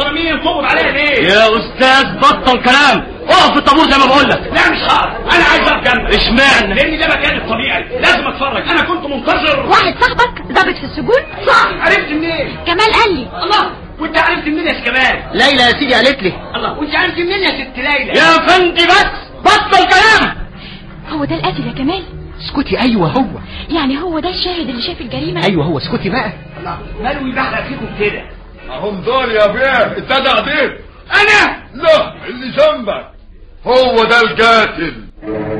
المحترمين تقبض عليا ليه يا استاذ بطل كلام اقف في الطابور زي ما بقول لك لا مش هقف انا عايز اقف جنبك اشمعنى لان ده مكاني الطبيعي لازم اتفرج انا كنت منتظر واحد صاحبك ضابط في السجون صح عرفت منين كمال قال لي الله وانت عرفت منين يا كمال ليلى يا سيدي قالت لي الله وانت عرفت منين يا ست ليلى يا فندي بس بطل كلام هو ده القاتل يا كمال اسكتي ايوه هو يعني هو ده الشاهد اللي شاف الجريمة ايوه هو اسكتي بقى الله ماله يبحلق فيكم كده اهم دول يا بيه انت قاعدين انا لا اللي جنبك هو ده القاتل